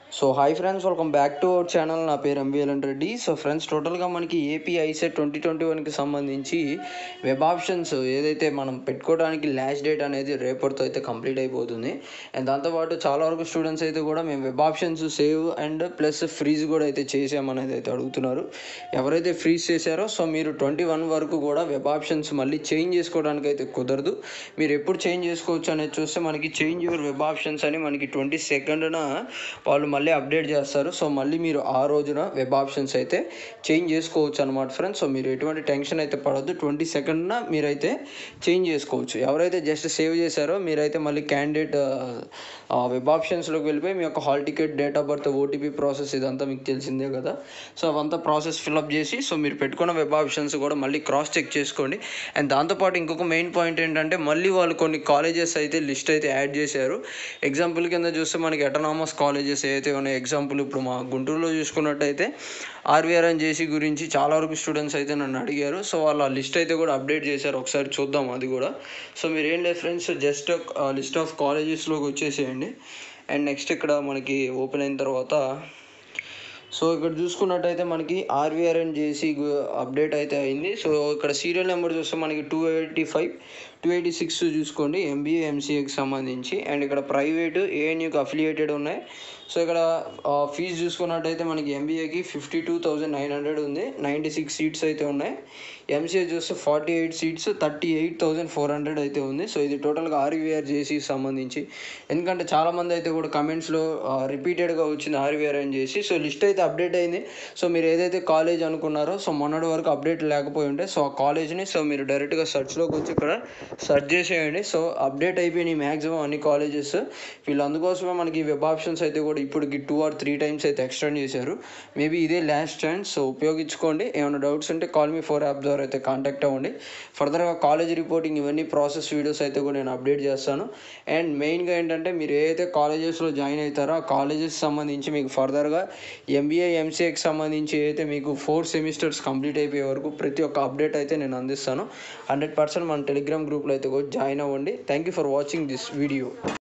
so hi friends welcome back to our channel నా పేరు ఎంవిఎల్ఎన్ Reddy so friends టోటల్గా మనకి ఏపీ ఐసెట్ ట్వంటీ ట్వంటీ వన్కి సంబంధించి వెబ్ ఆప్షన్స్ ఏదైతే మనం పెట్టుకోవడానికి లాస్ట్ డేట్ అనేది రేపటితో అయితే కంప్లీట్ అయిపోతుంది అండ్ దాంతోపాటు చాలా వరకు స్టూడెంట్స్ అయితే కూడా మేము web options save and plus freeze కూడా అయితే చేసామనేది అయితే అడుగుతున్నారు ఎవరైతే ఫ్రీజ్ చేశారో సో మీరు ట్వంటీ వన్ వరకు కూడా వెబ్ ఆప్షన్స్ మళ్ళీ చేంజ్ చేసుకోవడానికి అయితే కుదరదు మీరు ఎప్పుడు చేంజ్ చేసుకోవచ్చు అనేది చూస్తే మనకి చేంజ్ యువర్ వెబ్ ఆప్షన్స్ అని మనకి ట్వంటీ సెకండ్న వాళ్ళు మళ్ళీ అప్డేట్ చేస్తారు సో మళ్ళీ మీరు ఆ రోజున వెబ్ ఆప్షన్స్ అయితే చేంజ్ చేసుకోవచ్చు అనమాట ఫ్రెండ్స్ సో మీరు ఎటువంటి టెన్షన్ అయితే పడద్దు ట్వంటీ సెకండ్న మీరైతే చేంజ్ చేసుకోవచ్చు ఎవరైతే జస్ట్ సేవ్ చేశారో మీరైతే మళ్ళీ క్యాండిడేట్ వెబ్ ఆప్షన్స్లోకి వెళ్ళిపోయి మీ యొక్క hall ticket date of birth OTP process ఇదంతా మీకు తెలిసిందే కదా సో అవంతా ప్రాసెస్ ఫిల్అప్ చేసి సో మీరు పెట్టుకున్న వెబ్ ఆప్షన్స్ కూడా మళ్ళీ క్రాస్ చెక్ చేసుకోండి అండ్ దాంతోపాటు ఇంకొక మెయిన్ పాయింట్ ఏంటంటే మళ్ళీ వాళ్ళు కొన్ని కాలేజెస్ అయితే లిస్ట్ అయితే యాడ్ చేశారు ఎగ్జాంపుల్ కింద చూస్తే మనకి ఎటనామస్ కాలేజెస్ ఏవైతే ఉన్నాయో ఎగ్జాంపుల్ ఇప్పుడు మా గుంటూరులో చూసుకున్నట్టయితే ఆర్వీఆర్ అని జేసీ గురించి చాలా వరకు స్టూడెంట్స్ అయితే నన్ను అడిగారు సో వాళ్ళ లిస్ట్ అయితే కూడా అప్డేట్ చేశారు ఒకసారి చూద్దాం అది కూడా సో మీరు ఏం లేదు ఫ్రెండ్స్ జస్ట్ లిస్ట్ ఆఫ్ కాలేజెస్లోకి వచ్చేసేయండి అండ్ నెక్స్ట్ ఇక్కడ మనకి ఓపెన్ అయిన తర్వాత సో ఇక్కడ చూసుకున్నట్టయితే మనకి ఆర్వీఆర్ అండ్ జేసీ అప్డేట్ అయితే అయింది సో ఇక్కడ సీరియల్ నెంబర్ చూస్తే మనకి two eighty five two eighty six చూసుకోండి ఎంబీఏ ఎంసీఏకి సంబంధించి అండ్ ఇక్కడ ప్రైవేటు ఏఎన్యూకి అఫిలియేటెడ్ ఉన్నాయి సో ఇక్కడ ఫీజు చూసుకున్నట్టయితే మనకి ఎంబీఏకి fifty two thousand nine hundred ఉంది నైంటీ సిక్స్ సీట్స్ అయితే ఉన్నాయి ఎంసీఏ చూస్తే forty eight seats thirty eight thousand four hundred అయితే ఉంది సో ఇది టోటల్గా ఆర్వీఆర్ జేసీకి సంబంధించి ఎందుకంటే చాలామంది అయితే కూడా కమెంట్స్లో రిపీటెడ్గా వచ్చింది ఆర్వీఆర్ అని చేసి సో లిస్ట్ అయితే అప్డేట్ అయింది సో మీరు ఏదైతే కాలేజ్ అనుకున్నారో సో మొన్నటి వరకు అప్డేట్ లేకపోయి ఉంటే సో ఆ కాలేజ్ని సో మీరు డైరెక్ట్గా సెర్చ్లోకి వచ్చి ఇక్కడ సెర్చ్ చేసేయండి సో అప్డేట్ అయిపోయినాయి మ్యాక్సిమం అన్ని కాలేజెస్ వీళ్ళు అందుకోసమే మనకి వెబ్ ఆప్షన్స్ అయితే కూడా ఇప్పటికి టూ ఆర్ త్రీ టైమ్స్ అయితే ఎక్స్టెండ్ చేశారు మేబీ ఇదే లాస్ట్ ఛాన్స్ సో ఉపయోగించుకోండి ఏమైనా డౌట్స్ ఉంటే కాల్ మీ ఫోర్ యాప్ ద్వారా అయితే కాంటాక్ట్ అవ్వండి ఫర్దర్గా కాలేజ్ రిపోర్టింగ్ ఇవన్నీ ప్రాసెస్ వీడియోస్ అయితే కూడా నేను అప్డేట్ చేస్తాను అండ్ మెయిన్గా ఏంటంటే మీరు ఏదైతే కాలేజెస్లో జాయిన్ అవుతారో ఆ కాలేజెస్ సంబంధించి మీకు ఫర్దర్గా ఎంబీఏ ఎంసీఏకి సంబంధించి అయితే మీకు ఫోర్ సెమిస్టర్స్ కంప్లీట్ అయిపోయే వరకు ప్రతి ఒక్క అప్డేట్ అయితే నేను అందిస్తాను హండ్రెడ్ పర్సెంట్ మన టెలిగ్రామ్ గ్రూప్లో అయితే కూడా జాయిన్ అవ్వండి thank you for watching this video